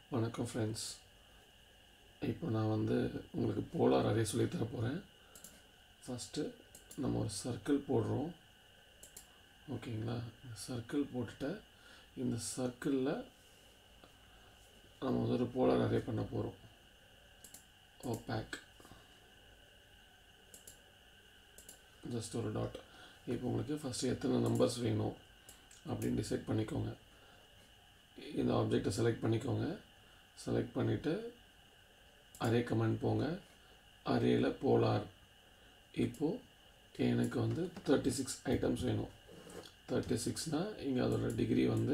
வணக்கம் ஃப்ரெண்ட்ஸ் இப்போ நான் வந்து உங்களுக்கு போலார் அரே சொல்லித் தர போகிறேன் ஃபஸ்ட்டு நம்ம ஒரு சர்க்கிள் போடுறோம் ஓகேங்களா சர்க்கிள் போட்டுட்டு இந்த சர்க்கிளில் நம்ம வந்து ஒரு போலார் அரே பண்ண போகிறோம் ஓபேக் ஜஸ்ட் ஒரு டாட் இப்போ உங்களுக்கு ஃபஸ்ட்டு எத்தனை நம்பர்ஸ் வேணும் அப்படின்னு டிசைட் பண்ணிக்கோங்க இந்த ஆப்ஜெக்டை செலக்ட் பண்ணிக்கோங்க செலக்ட் பண்ணிவிட்டு அரே கமெண்ட் போங்க அரேயில் போலார் இப்போது எனக்கு வந்து தேர்ட்டி சிக்ஸ் ஐட்டம்ஸ் வேணும் தேர்ட்டி சிக்ஸ்னால் இங்கே அதோட டிகிரி வந்து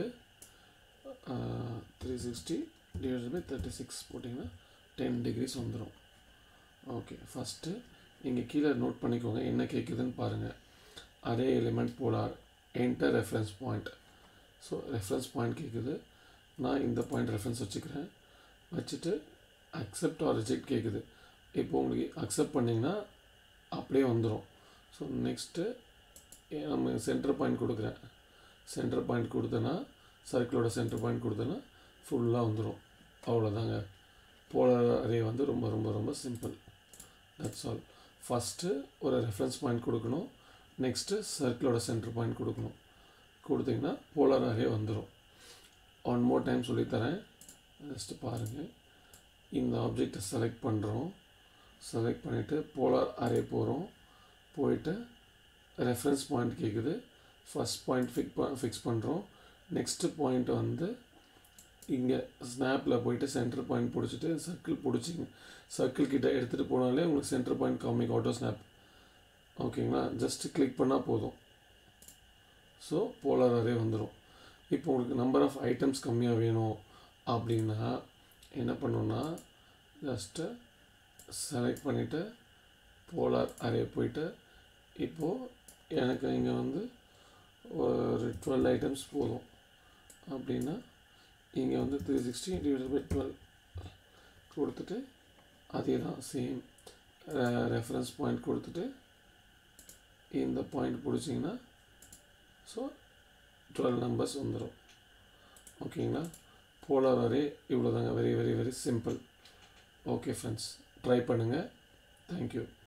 three sixty divide by thirty six போட்டிங்கன்னா டென் டிகிரிஸ் வந்துடும் ஓகே ஃபஸ்ட்டு இங்கே கீழே நோட் பண்ணிக்கோங்க என்ன கேட்குதுன்னு பாருங்கள் array element polar enter reference point so reference point கேட்குது நான் இந்த பாயிண்ட் ரெஃபரன்ஸ் வச்சுக்கிறேன் வச்சுட்டு அக்செப்ட் ஆர் ரிஜெக்ட் கேட்குது இப்போ உங்களுக்கு அக்செப்ட் பண்ணிங்கன்னா அப்படியே வந்துடும் ஸோ நெக்ஸ்ட்டு நம்ம சென்டர் பாயிண்ட் கொடுக்குறேன் சென்டர் பாயிண்ட் கொடுத்தேன்னா சர்க்கிளோட சென்டர் பாயிண்ட் கொடுத்தேன்னா ஃபுல்லாக வந்துடும் அவ்வளோதாங்க போலார் அரே வந்து ரொம்ப ரொம்ப ரொம்ப சிம்பிள் தட்ஸ் ஆல் ஃபஸ்ட்டு ஒரு ரெஃபரன்ஸ் பாயிண்ட் கொடுக்கணும் நெக்ஸ்ட்டு சர்க்கிளோட சென்டர் பாயிண்ட் கொடுக்கணும் கொடுத்தீங்கன்னா போலார் அரே வந்துடும் ஒன் மோர் டைம் சொல்லித்தரேன் ஜஸ்ட்டு பாருங்கள் இந்த ஆப்ஜெக்டை செலக்ட் பண்ணுறோம் செலக்ட் பண்ணிவிட்டு போலார் அரே போகிறோம் போயிட்டு ரெஃபரன்ஸ் பாயிண்ட் கேட்குது ஃபஸ்ட் பாயிண்ட் ஃபிக் ஃபிக்ஸ் பண்ணுறோம் நெக்ஸ்ட்டு பாயிண்ட் வந்து இங்கே ஸ்னாப்பில் போயிட்டு சென்டர் பாயிண்ட் பிடிச்சிட்டு சர்க்கிள் பிடிச்சிங்க சர்க்கிள் கிட்ட எடுத்துகிட்டு போனாலே உங்களுக்கு சென்டர் பாயிண்ட் காமிக் ஆட்டோ ஸ்னாப் ஓகேங்களா ஜஸ்ட்டு கிளிக் பண்ணால் போதும் ஸோ போலார் அரே வந்துடும் இப்போ உங்களுக்கு நம்பர் ஆஃப் ஐட்டம்ஸ் கம்மியாக வேணும் அப்படின்னா என்ன பண்ணணுன்னா ஜஸ்ட்டு செலக்ட் பண்ணிவிட்டு போலார் அரே போயிட்டு இப்போது எனக்கு இங்கே வந்து ஒரு டுவெல் ஐட்டம்ஸ் போதும் அப்படின்னா இங்கே வந்து three sixty divide by twelve கொடுத்துட்டு அதே தான் சேம் ரெஃபரன்ஸ் பாயிண்ட் கொடுத்துட்டு இந்த பாயிண்ட் பிடிச்சிங்கன்னா ஸோ டுவெல் நம்பர்ஸ் வந்துடும் ஓகேங்களா போலார் அரே இவ்வளோ தாங்க very very very simple okay friends try பண்ணுங்கள் தேங்க்யூ